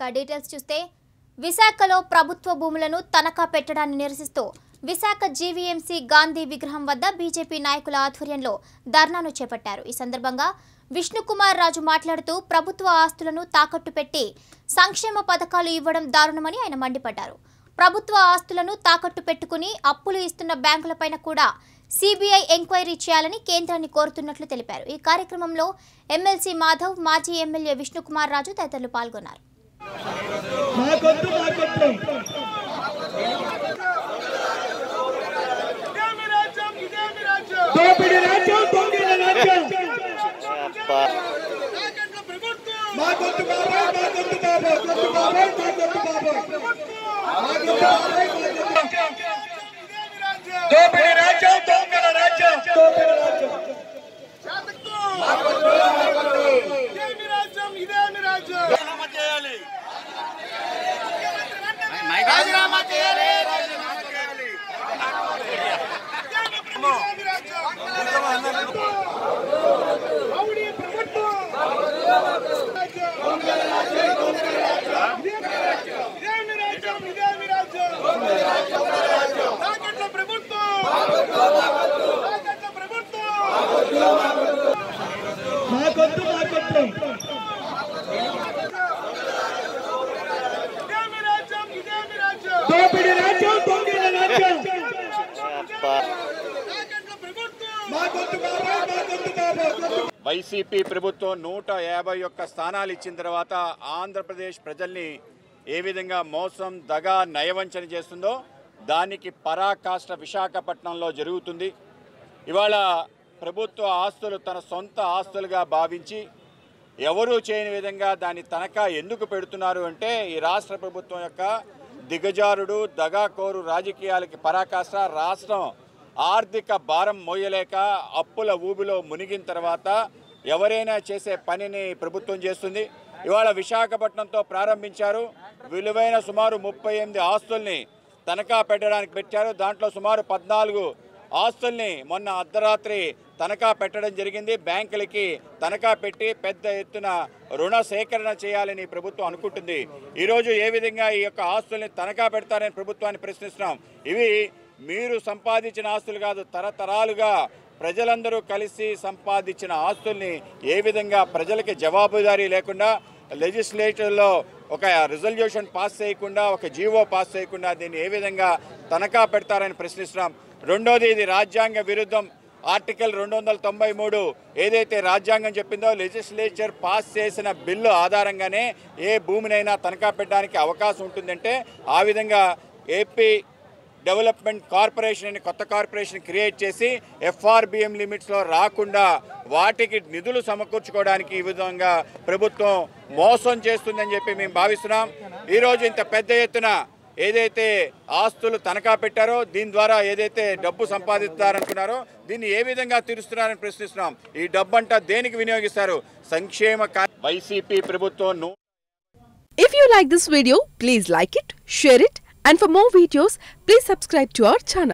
ఇక డీటెయిల్స్ చూస్తే విశాఖలో ప్రభుత్వ భూములను తనఖా పెట్టడాన్ని నిరసిస్తూ విశాఖ జీవీఎంసీ గాంధీ విగ్రహం వద్ద బీజేపీ నాయకుల ఆధ్వర్యంలో ధర్నాను చేపట్టారు ఈ సందర్భంగా విష్ణుకుమార్ రాజు మాట్లాడుతూ ప్రభుత్వ ఆస్తులను తాకట్టు పెట్టి సంక్షేమ పథకాలు ఇవ్వడం దారుణమని ఆయన మండిపడ్డారు ప్రభుత్వ ఆస్తులను తాకట్టు పెట్టుకుని అప్పులు ఇస్తున్న బ్యాంకులపైన కూడా సిబిఐ ఎంక్వైరీ చేయాలని కేంద్రాన్ని కోరుతున్నట్లు తెలిపారు ఈ కార్యక్రమంలో ఎమ్మెల్సీ మాధవ్ మాజీ ఎమ్మెల్యే విష్ణుకుమార్ రాజు తదితరులు పాల్గొన్నారు మాకొద్దు మాకొద్దు దోపిడి రాజ్యం దొంగల రాజ్యం మాకొద్దు బాబాయ్ మాకొద్దు బాబాయ్ కొద్దు బాబాయ్ మాకొద్దు బాబాయ్ మాకొద్దు బాబాయ్ దోపిడి రాజ్యం దొంగల రాజ్యం దోపిడి రాజ్యం రాజీనామా చేయాలి రాజీనామా చేయాలి రాజీనామా చేయాలి మాకొద్దు మాకొద్దు దోపిడి రాజ్యం దొంగల రాజ్యం మాకొద్దు బాబాయ్ మాకొద్దు బాబాయ్ కొద్దు వైసీపీ ప్రభుత్వం నూట యాభై ఒక్క స్థానాలు ఇచ్చిన తర్వాత ఆంధ్రప్రదేశ్ ప్రజల్ని ఏ విధంగా మోసం దగా నయవంచన చేస్తుందో దానికి పరాకాష్ట విశాఖపట్నంలో జరుగుతుంది ఇవాళ ప్రభుత్వ ఆస్తులు తన సొంత ఆస్తులుగా భావించి ఎవరూ చేయని విధంగా దాన్ని తనఖా ఎందుకు పెడుతున్నారు అంటే ఈ రాష్ట్ర ప్రభుత్వం యొక్క దిగజారుడు దగాకోరు రాజకీయాలకి పరాకాష్ట రాష్ట్రం ఆర్థిక భారం మోయలేక అప్పుల ఊబిలో మునిగిన తర్వాత ఎవరైనా చేసే పనిని ప్రభుత్వం చేస్తుంది ఇవాళ విశాఖపట్నంతో ప్రారంభించారు విలువైన సుమారు ముప్పై ఎనిమిది ఆస్తుల్ని తనఖా పెట్టడానికి పెట్టారు దాంట్లో సుమారు పద్నాలుగు ఆస్తుల్ని మొన్న అర్ధరాత్రి తనఖా పెట్టడం జరిగింది బ్యాంకులకి తనఖా పెట్టి పెద్ద ఎత్తున రుణ సేకరణ చేయాలని ప్రభుత్వం అనుకుంటుంది ఈరోజు ఏ విధంగా ఈ యొక్క ఆస్తుల్ని తనఖా పెడతారని ప్రభుత్వాన్ని ప్రశ్నిస్తున్నాం ఇవి మీరు సంపాదించిన ఆస్తులు కాదు తరతరాలుగా ప్రజలందరూ కలిసి సంపాదించిన ఆస్తుల్ని ఏ విధంగా ప్రజలకి జవాబుదారీ లేకుండా లెజిస్లేటివ్లో ఒక రిజల్యూషన్ పాస్ చేయకుండా ఒక జీవో పాస్ చేయకుండా దీన్ని ఏ విధంగా తనఖా పెడతారని ప్రశ్నిస్తున్నాం రెండోది ఇది రాజ్యాంగ విరుద్ధం ఆర్టికల్ రెండు వందల తొంభై మూడు ఏదైతే రాజ్యాంగం చెప్పిందో లెజిస్లేచర్ పాస్ చేసిన బిల్లు ఆధారంగానే ఏ భూమినైనా తనఖా పెట్టడానికి అవకాశం ఉంటుందంటే ఆ విధంగా ఏపీ డెవలప్మెంట్ కార్పొరేషన్ అని కొత్త కార్పొరేషన్ క్రియేట్ చేసి ఎఫ్ఆర్బిఎం లిమిట్స్లో రాకుండా వాటికి నిధులు సమకూర్చుకోవడానికి ఈ విధంగా ప్రభుత్వం మోసం చేస్తుందని చెప్పి మేము భావిస్తున్నాం ఈరోజు ఇంత పెద్ద ఎత్తున ఏదైతే ఆస్తులు తనఖా పెట్టారో దీని ద్వారా ఏదైతే డబ్బు సంపాదిస్తారనుకున్నారో దీన్ని ఏ విధంగా తీరుస్తున్నారని ప్రశ్నిస్తున్నాం ఈ డబ్బు అంతా దేనికి వినియోగిస్తారు సంక్షేమ కా- వైసీపీ ప్రభుత్వం ను- If you like this video, please like it, share it, and for more videos, please subscribe to our channel.